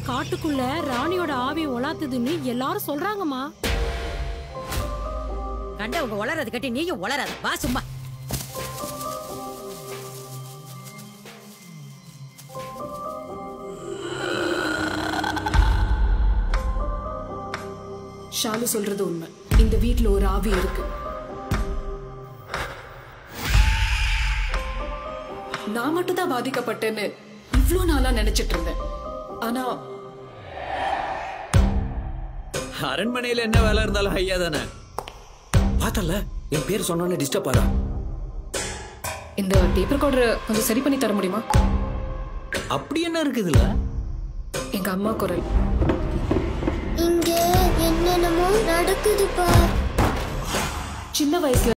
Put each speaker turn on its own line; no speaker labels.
காட்டுக்குள்ள ராணியோட ஆவி உலாத்துதுன்னு எல்லாரும் சொல்றாங்கம்மா
கண்டவங்க உளறது கட்டி நீயும் உளறாத வா சும்மா
ஷாலு சொல்றது உண்மை இந்த வீட்ல ஒரு ஆவி இருக்கு நான் மட்டும் தான் பாதிக்கப்பட்டேன்னு இவ்ளோ நாளா நினைச்சிட்டு இருந்தேன் ஆனா
அரண்மனையில என்ன வேலை இருந்தாலும் ஐயா தானே
பார்த்தல என் பேர் சொன்னோன்னே டிஸ்டர்ப் ஆறா
இந்த டேப் ரெக்கார்டரை கொஞ்சம் சரி பண்ணி தர முடியுமா
அப்படி என்ன இருக்குதுல
எங்க அம்மா குரல்
இங்க என்னென்னமோ நடக்குது பார்
சின்ன வயசுல